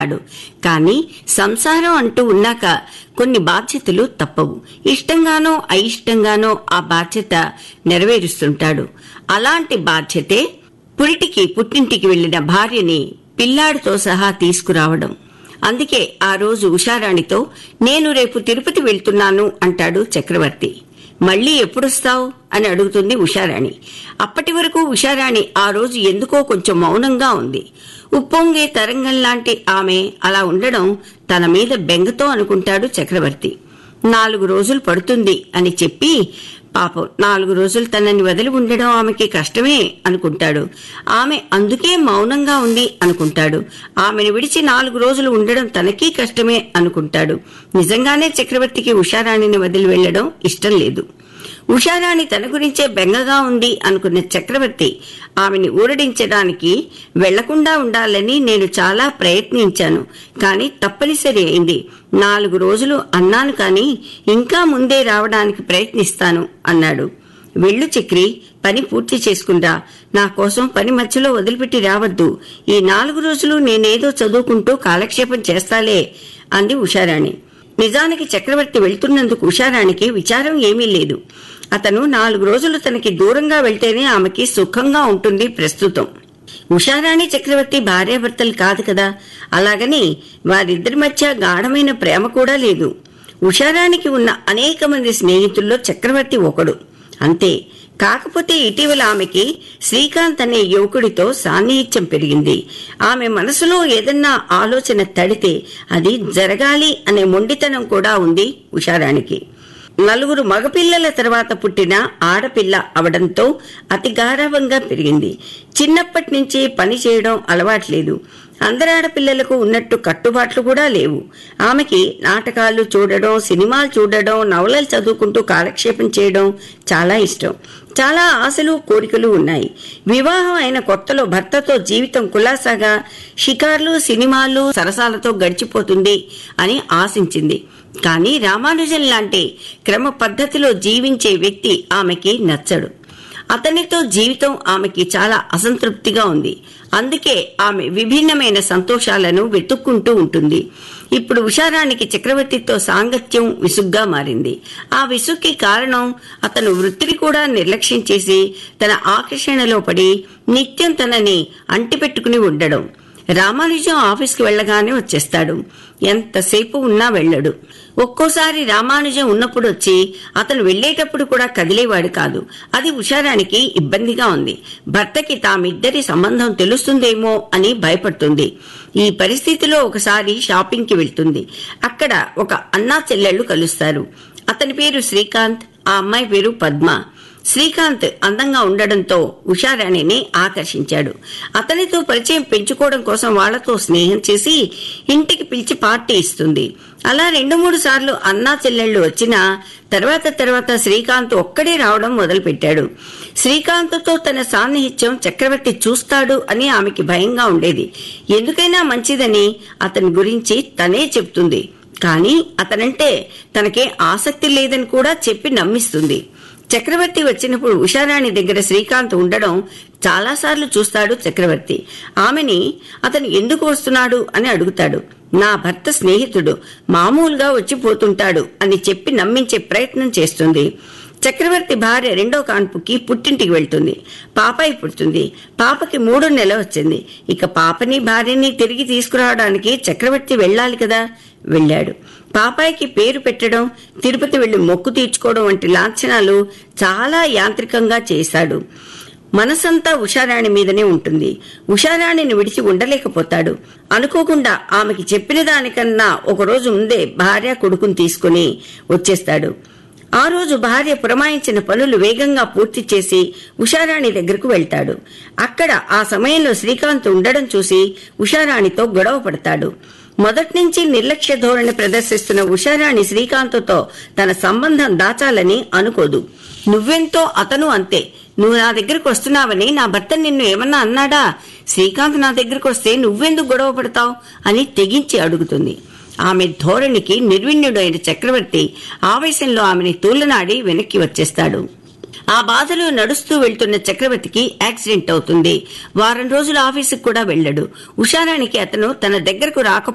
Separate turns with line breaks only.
అన్నాడు కానీ సంసారం అంటూ ఉన్నాక కొన్ని బాధ్యతలు తప్పవు ఇష్టంగానో అయిష్టంగానో ఆ బాధ్యత నెరవేరుస్తుంటాడు అలాంటి బాధ్యతే పురిటికి పుట్టింటికి వెళ్లిన భార్యని పిల్లాడితో సహా తీసుకురావడం అందుకే ఆ రోజు ఉషారాణితో నేను రేపు తిరుపతి వెళ్తున్నాను అంటాడు చక్రవర్తి మళ్ళీ ఎప్పుడొస్తావు అని అడుగుతుంది ఉషారాణి అప్పటి వరకు ఉషారాణి ఆ రోజు ఎందుకో కొంచెం మౌనంగా ఉంది ఉప్పొంగే తరంగం లాంటి ఆమె అలా ఉండడం తన మీద బెంగతో అనుకుంటాడు చక్రవర్తి నాలుగు రోజులు పడుతుంది అని చెప్పి పాపం నాలుగు రోజులు తనని వదిలి ఉండడం ఆమెకి కష్టమే అనుకుంటాడు ఆమె అందుకే మౌనంగా ఉంది అనుకుంటాడు ఆమెను విడిచి నాలుగు రోజులు ఉండడం తనకీ కష్టమే అనుకుంటాడు నిజంగానే చక్రవర్తికి ఉషారాణిని వదిలి వెళ్లడం ఇష్టం లేదు ఉషారాణి తన గురించే బెంగగా ఉంది అనుకున్న చక్రవర్తి ఆమెని ఊరడించడానికి వెళ్లకుండా ఉండాలని నేను చాలా ప్రయత్నించాను కానీ తప్పనిసరి అయింది నాలుగు రోజులు అన్నాను కాని ఇంకా ముందే రావడానికి ప్రయత్నిస్తాను అన్నాడు వెళ్ళు చక్రి పని పూర్తి చేసుకుంటా నా కోసం పని మధ్యలో వదిలిపెట్టి రావద్దు ఈ నాలుగు రోజులు నేనేదో చదువుకుంటూ కాలక్షేపం చేస్తాలే అంది ఉషారాణి నిజానికి చక్రవర్తి వెళ్తున్నందుకు ఉషారాణికి విచారం ఏమీ లేదు అతను నాలుగు రోజులు తనకి దూరంగా వెళ్తేనే ఆమెకి సుఖంగా ఉంటుంది ప్రస్తుతం ఉషారాణి చక్రవర్తి భార్యాభర్తలు కాదు కదా అలాగని వారిద్దరి మధ్య గాఢమైన ప్రేమ కూడా లేదు ఉషారాణికి ఉన్న అనేక మంది స్నేహితుల్లో చక్రవర్తి ఒకడు అంతే కాకపోతే ఇటీవల ఆమెకి శ్రీకాంత్ అనే యువకుడితో సాన్నిహిత్యం పెరిగింది ఆమె మనసులో ఏదన్నా ఆలోచన తడితే అది జరగాలి అనే మొండితనం కూడా ఉంది ఉషారాణికి నలుగురు మగపిల్లల తర్వాత పుట్టిన ఆడపిల్ల అవడంతో అతి గారాభంగా పెరిగింది చిన్నప్పటి నుంచి పని చేయడం అలవాట్లేదు అందరి ఆడపిల్లలకు ఉన్నట్టు కట్టుబాట్లు కూడా లేవు ఆమెకి నాటకాలు చూడడం సినిమాలు చూడడం నవలలు చదువుకుంటూ కాలక్షేపం చేయడం చాలా ఇష్టం చాలా ఆశలు కోరికలు ఉన్నాయి వివాహం అయిన కొత్తలో భర్తతో జీవితం కులాసాగా షికార్లు సినిమాలు సరసాలతో గడిచిపోతుంది అని ఆశించింది కానీ రామానుజన్ లాంటి క్రమ పద్ధతిలో జీవించే వ్యక్తి ఆమెకి నచ్చడు అతనితో జీవితం ఆమెకి చాలా అసంతృప్తిగా ఉంది అందుకే ఆమె విభిన్నమైన సంతోషాలను వెతుక్కుంటూ ఉంటుంది ఇప్పుడు ఉషారానికి చక్రవర్తితో సాంగత్యం విసుగ్గా మారింది ఆ విసుగ్కి కారణం అతను వృత్తిని కూడా నిర్లక్ష్యం చేసి తన ఆకర్షణలో పడి నిత్యం తనని అంటిపెట్టుకుని ఉండడం రామానుజం ఆఫీస్కి వెళ్లగానే వచ్చేస్తాడు ఎంతసేపు ఉన్నా వెళ్ళడు ఒక్కోసారి రామానుజం ఉన్నప్పుడు వచ్చి అతను వెళ్లేటప్పుడు కూడా కదిలేవాడు కాదు అది ఉషారానికి ఇబ్బందిగా ఉంది భర్తకి తామిద్దరి సంబంధం తెలుస్తుందేమో అని భయపడుతుంది ఈ పరిస్థితిలో ఒకసారి షాపింగ్ కి వెళ్తుంది అక్కడ ఒక అన్నా చెల్లెళ్లు కలుస్తారు అతని పేరు శ్రీకాంత్ ఆ అమ్మాయి పేరు పద్మ శ్రీకాంత్ అందంగా ఉండడంతో ఉషారాణిని ఆకర్షించాడు అతనితో పరిచయం పెంచుకోవడం కోసం వాళ్లతో స్నేహం చేసి ఇంటికి పిలిచి పార్టీ ఇస్తుంది అలా రెండు మూడు సార్లు అన్నా చెల్లెళ్లు వచ్చినా తర్వాత తర్వాత శ్రీకాంత్ ఒక్కడే రావడం మొదలుపెట్టాడు శ్రీకాంత్తో తన సాన్నిహిత్యం చక్రవర్తి చూస్తాడు అని ఆమెకి భయంగా ఉండేది ఎందుకైనా మంచిదని అతని గురించి తనే చెప్తుంది కానీ అతనంటే తనకే ఆసక్తి లేదని కూడా చెప్పి నమ్మిస్తుంది చక్రవర్తి వచ్చినప్పుడు ఉషారాణి దగ్గర శ్రీకాంత్ ఉండడం చాలాసార్లు చూస్తాడు చక్రవర్తి ఆమెని అతను ఎందుకు వస్తున్నాడు అని అడుగుతాడు నా భర్త స్నేహితుడు మామూలుగా వచ్చిపోతుంటాడు అని చెప్పి నమ్మించే ప్రయత్నం చేస్తుంది చక్రవర్తి భార్య రెండో కాన్పుకి పుట్టింటికి వెళ్తుంది పాపాయి పుడుతుంది పాపకి మూడో నెల వచ్చింది ఇక పాపని భార్యని తిరిగి తీసుకురావడానికి చక్రవర్తి వెళ్ళాలి కదా వెళ్ళాడు పాపాయికి పేరు పెట్టడం తిరుపతి వెళ్లి మొక్కు తీర్చుకోవడం వంటి లాంఛనాలు చాలా యాంత్రికంగా చేశాడు మనసంతా ఉషారాణి మీదనే ఉంటుంది ఉషారాణిని విడిచి ఉండలేకపోతాడు అనుకోకుండా ఆమెకి చెప్పిన దానికన్నా ఒకరోజు ముందే భార్య కొడుకుని తీసుకుని వచ్చేస్తాడు ఆ రోజు భార్య పురమాయించిన పనులు వేగంగా పూర్తి చేసి ఉషారాణి దగ్గరకు వెళ్తాడు అక్కడ ఆ సమయంలో శ్రీకాంత్ ఉండడం చూసి ఉషారాణితో గొడవ పడతాడు మొదటి నుంచి నిర్లక్ష్య ధోరణి ప్రదర్శిస్తున్న ఉషారాణి శ్రీకాంత్తో తన సంబంధం దాచాలని అనుకోదు నువ్వెంతో అతను అంతే నువ్వు నా దగ్గరకు వస్తున్నావని నా భర్త నిన్ను ఏమన్నా అన్నాడా శ్రీకాంత్ నా దగ్గరకు వస్తే నువ్వెందుకు గొడవ పడతావు అని తెగించి అడుగుతుంది ఆమె ధోరణికి నిర్విణ్యుడైన చక్రవర్తి ఆవేశంలో ఆమెని తూలనాడి వెనక్కి వచ్చేస్తాడు ఆ బాధలో నడుస్తూ వెళ్తున్న చక్రవర్తికి యాక్సిడెంట్ అవుతుంది వారం రోజులు ఆఫీసుకు కూడా వెళ్ళడు ఉషారానికి అతను తన దగ్గరకు రాక